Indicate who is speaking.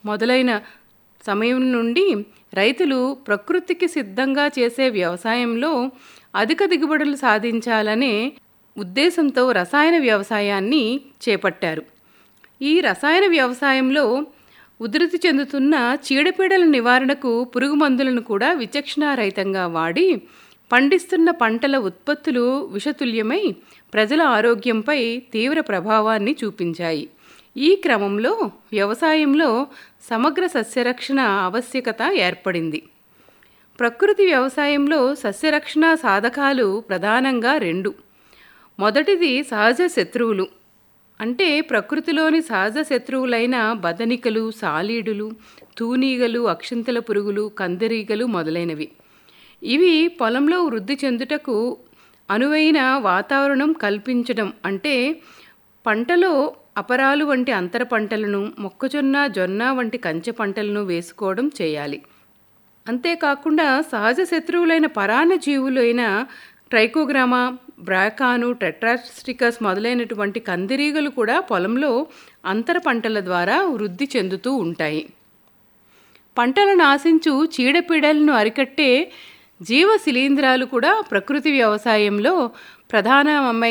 Speaker 1: మొదలైన సమయం నుండి రైతులు ప్రకృతికి సిద్ధంగా చేసే వ్యవసాయంలో అధిక దిగుబడులు సాధించాలనే ఉద్దేశంతో రసాయన వ్యవసాయాన్ని చేపట్టారు ఈ రసాయన వ్యవసాయంలో ఉధృతి చెందుతున్న చీడపీడల నివారణకు పురుగు మందులను కూడా విచక్షణారహితంగా వాడి పండిస్తున్న పంటల ఉత్పత్తులు విషతుల్యమై ప్రజల ఆరోగ్యంపై తీవ్ర ప్రభావాన్ని చూపించాయి ఈ క్రమంలో వ్యవసాయంలో సమగ్ర సస్యరక్షణ ఆవశ్యకత ఏర్పడింది ప్రకృతి వ్యవసాయంలో సస్యరక్షణ సాధకాలు ప్రధానంగా రెండు మొదటిది సహజ శత్రువులు అంటే ప్రకృతిలోని సహజ శత్రువులైన బదనికలు సాలీడులు తూనీగలు అక్షింతల పురుగులు కందిరీగలు మొదలైనవి ఇవి పొలంలో వృద్ధి చెందుటకు అనువైన వాతావరణం కల్పించడం అంటే పంటలో అపరాలు వంటి అంతర పంటలను మొక్కజొన్న జొన్న వంటి కంచె పంటలను వేసుకోవడం చేయాలి అంతేకాకుండా సహజ శత్రువులైన పరాన్న జీవులైన ట్రైకోగ్రామా బ్రాకాను టెట్రాస్టికస్ మొదలైనటువంటి కందిరీగలు కూడా పొలంలో అంతర పంటల ద్వారా వృద్ధి చెందుతూ ఉంటాయి పంటలను ఆశించు చీడపీడలను అరికట్టే జీవ శిలీంధ్రాలు కూడా ప్రకృతి వ్యవసాయంలో ప్రధానమైన